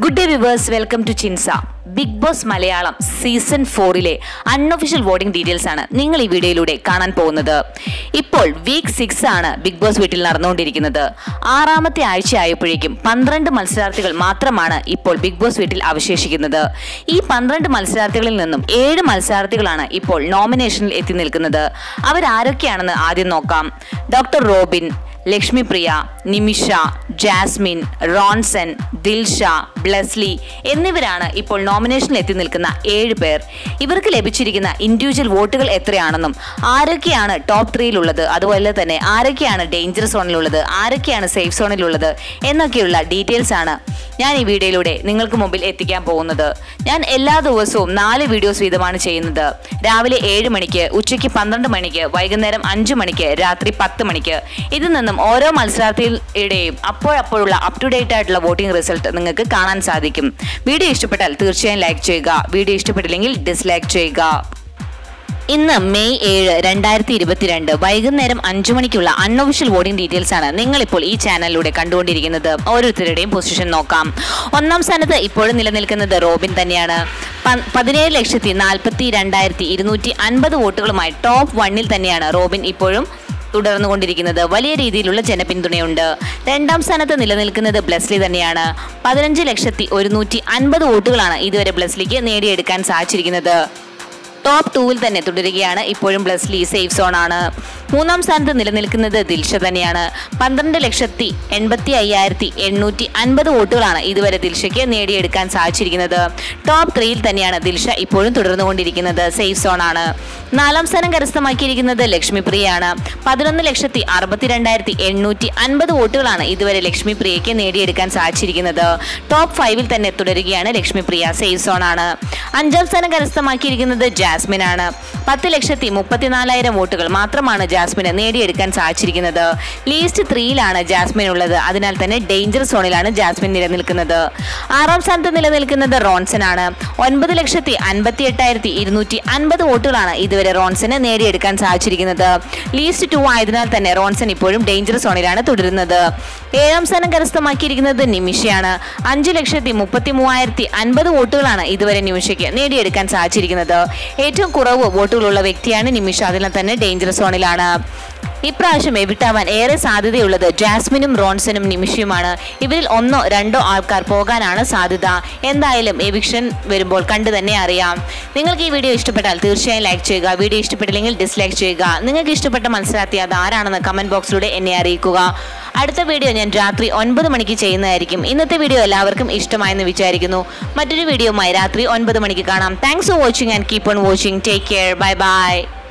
good day viewers welcome to Chinsa big boss Malayalam season ഫോറിലെ unofficial voting details ആണ് നിങ്ങൾ ഈ വീഡിയോയിലൂടെ കാണാൻ പോകുന്നത് ഇപ്പോൾ വീക്ക് സിക്സ് ആണ് ബിഗ് ബോസ് വീട്ടിൽ നടന്നുകൊണ്ടിരിക്കുന്നത് ആറാമത്തെ ആഴ്ച ആയപ്പോഴേക്കും പന്ത്രണ്ട് മത്സരാർത്ഥികൾ മാത്രമാണ് ഇപ്പോൾ ബിഗ് ബോസ് വീട്ടിൽ അവശേഷിക്കുന്നത് ഈ പന്ത്രണ്ട് മത്സരാർത്ഥികളിൽ നിന്നും ഏഴ് മത്സരാർത്ഥികളാണ് ഇപ്പോൾ നോമിനേഷനിൽ എത്തി നിൽക്കുന്നത് അവരാരൊക്കെയാണെന്ന് ആദ്യം നോക്കാം doctor Robin Lakshmi Priya Nimisha Jasmine Ronson Dilsha Blesslee എന്നിവരാണ് ഇപ്പോൾ നോമിനേഷനിൽ എത്തി നിൽക്കുന്ന ഏഴ് പേർ ഇവർക്ക് ലഭിച്ചിരിക്കുന്ന ഇൻഡിവിജ്വൽ വോട്ടുകൾ എത്രയാണെന്നും ആരൊക്കെയാണ് ടോപ്പ് ത്രീയിലുള്ളത് അതുപോലെ തന്നെ ആരൊക്കെയാണ് ഡേഞ്ചർ സോണിലുള്ളത് ആരൊക്കെയാണ് സേഫ് സോണിലുള്ളത് എന്നൊക്കെയുള്ള ഡീറ്റെയിൽസ് ആണ് ഞാൻ ഈ വീഡിയോയിലൂടെ നിങ്ങൾക്ക് മുമ്പിൽ എത്തിക്കാൻ പോകുന്നത് ഞാൻ എല്ലാ ദിവസവും നാല് വീഡിയോസ് വീതമാണ് ചെയ്യുന്നത് രാവിലെ ഏഴ് മണിക്ക് ഉച്ചയ്ക്ക് പന്ത്രണ്ട് മണിക്ക് വൈകുന്നേരം അഞ്ച് മണിക്ക് രാത്രി പത്ത് മണിക്ക് ഇതിൽ നിന്നും ഓരോ മത്സരാർത്ഥികളുടെയും അപ്പോഴപ്പോഴുള്ള അപ് ടു ഡേറ്റ് ആയിട്ടുള്ള വോട്ടിംഗ് റിസൾട്ട് നിങ്ങൾക്ക് കാണാൻ സാധിക്കും വീഡിയോ ഇഷ്ടപ്പെട്ടാൽ തീർച്ചയായും ലൈക്ക് ചെയ്യുക വീഡിയോ ഇഷ്ടപ്പെട്ടില്ലെങ്കിൽ ഡിസ്ലൈക്ക് ചെയ്യുക ഇന്ന് മെയ് ഏഴ് രണ്ടായിരത്തി ഇരുപത്തിരണ്ട് വൈകുന്നേരം അഞ്ചു മണിക്കുള്ള അൺഒഫീഷ്യൽ വോട്ടിംഗ് ഡീറ്റെയിൽസ് ആണ് നിങ്ങളിപ്പോൾ ഈ ചാനലിലൂടെ കണ്ടുകൊണ്ടിരിക്കുന്നത് ഓരോരുത്തരുടെയും പൊസിഷൻ നോക്കാം ഒന്നാം സ്ഥാനത്ത് ഇപ്പോഴും നിലനിൽക്കുന്നത് റോബിൻ തന്നെയാണ് പ- പതിനേഴ് ലക്ഷത്തി നാൽപ്പത്തി രണ്ടായിരത്തി ഇരുന്നൂറ്റി അൻപത് വോട്ടുകളുമായി ടോപ്പ് വണ്ണിൽ തന്നെയാണ് റോബിൻ ഇപ്പോഴും തുടർന്നുകൊണ്ടിരിക്കുന്നത് വലിയ രീതിയിലുള്ള ജനപിന്തുണയുണ്ട് രണ്ടാം സ്ഥാനത്ത് നിലനിൽക്കുന്നത് ബ്ലെസ്ലി തന്നെയാണ് പതിനഞ്ച് ലക്ഷത്തി ഒരുന്നൂറ്റി അൻപത് വോട്ടുകളാണ് ഇതുവരെ ബ്ലെസ്ലിക്ക് നേടിയെടുക്കാൻ സാധിച്ചിരിക്കുന്നത് ടോപ്പ് ടൂവിൽ തന്നെ തുടരുകയാണ് ഇപ്പോഴും ബ്ലസ്ലി സേഫ് സോൺ ആണ് മൂന്നാം സ്ഥാനത്ത് നിലനിൽക്കുന്നത് ദിൽഷ തന്നെയാണ് പന്ത്രണ്ട് ലക്ഷത്തി എൺപത്തി അയ്യായിരത്തി എണ്ണൂറ്റി അൻപത് വോട്ടുകളാണ് ഇതുവരെ ദിൽഷയ്ക്ക് നേടിയെടുക്കാൻ സാധിച്ചിരിക്കുന്നത് ടോപ്പ് ത്രീയിൽ തന്നെയാണ് ദിൽഷ ഇപ്പോഴും തുടർന്നുകൊണ്ടിരിക്കുന്നത് സേഫ് സോൺ ആണ് നാലാം സ്ഥാനം കരസ്ഥമാക്കിയിരിക്കുന്നത് ലക്ഷ്മി പ്രിയയാണ് പതിനൊന്ന് ലക്ഷത്തി അറുപത്തിരണ്ടായിരത്തി എണ്ണൂറ്റി അൻപത് വോട്ടുകളാണ് ഇതുവരെ ലക്ഷ്മി പ്രിയയ്ക്ക് നേടിയെടുക്കാൻ സാധിച്ചിരിക്കുന്നത് ടോപ്പ് ഫൈവിൽ തന്നെ തുടരുകയാണ് ലക്ഷ്മി പ്രിയ സേഫ് സോൺ ആണ് അഞ്ചാം സ്ഥാനം കരസ്ഥമാക്കിയിരിക്കുന്നത് ജാസ്മിൻ ആണ് പത്ത് ലക്ഷത്തി മുപ്പത്തിനാലായിരം വോട്ടുകൾ മാത്രമാണ് ജാസ്മിന് നേടിയെടുക്കാൻ സാധിച്ചിരിക്കുന്നത് ലീസ്റ്റ് ത്രീയിലാണ് ജാസ്മിൻ ഉള്ളത് അതിനാൽ തന്നെ ഡേഞ്ചർ സോണിലാണ് ജാസ്മിൻ നിലനിൽക്കുന്നത് ആറാം സ്ഥാനത്ത് നിലനിൽക്കുന്നത് റോൺസൺ ആണ് ഒൻപത് ലക്ഷത്തി അൻപത്തി എട്ടായിരത്തി ഇരുന്നൂറ്റി അൻപത് വോട്ടുകളാണ് ഇതുവരെ റോൺസന് നേടിയെടുക്കാൻ സാധിച്ചിരിക്കുന്നത് ലീസ്റ്റ് ടു ആയതിനാൽ തന്നെ റോൺസൺ ഇപ്പോഴും ഡേഞ്ചർ സോണിലാണ് തുടരുന്നത് ഏഴാം സ്ഥാനം കരസ്ഥമാക്കിയിരിക്കുന്നത് നിമിഷയാണ് അഞ്ച് ലക്ഷത്തി മുപ്പത്തി മൂവായിരത്തി അൻപത് വോട്ടുകളാണ് ഇതുവരെ നിമിഷയ്ക്ക് നേടിയെടുക്കാൻ സാധിച്ചിരിക്കുന്നത് ഏറ്റവും കുറവ് വോട്ടുകളുള്ള വ്യക്തിയാണ് നിമിഷ അതിനാൽ തന്നെ ഡേഞ്ചർ സോണിലാണ് ഇപ്രാവശ്യം എവിട്ടാവാൻ ഏറെ സാധ്യതയുള്ളത് ജാസ്മിനും റോൺസനും നിമിഷയുമാണ് ഇവരിൽ ഒന്നോ രണ്ടോ ആൾക്കാർ പോകാനാണ് സാധ്യത എന്തായാലും എവിക്ഷൻ വരുമ്പോൾ കണ്ടു തന്നെ അറിയാം നിങ്ങൾക്ക് ഈ വീഡിയോ ഇഷ്ടപ്പെട്ടാൽ തീർച്ചയായും ലൈക്ക് ചെയ്യുക വീഡിയോ ഇഷ്ടപ്പെട്ടില്ലെങ്കിൽ ഡിസ്ലൈക്ക് ചെയ്യുക നിങ്ങൾക്ക് ഇഷ്ടപ്പെട്ട മത്സരാർത്ഥി അത് ആരാണെന്ന് കമന്റ് ബോക്സിലൂടെ എന്നെ അറിയിക്കുക അടുത്ത വീഡിയോ ഞാൻ രാത്രി ഒൻപത് മണിക്ക് ചെയ്യുന്നതായിരിക്കും ഇന്നത്തെ വീഡിയോ എല്ലാവർക്കും ഇഷ്ടമായെന്ന് വിചാരിക്കുന്നു മറ്റൊരു വീഡിയോയുമായി രാത്രി ഒൻപത് മണിക്ക് കാണാം thanks for watching and keep on watching take care bye by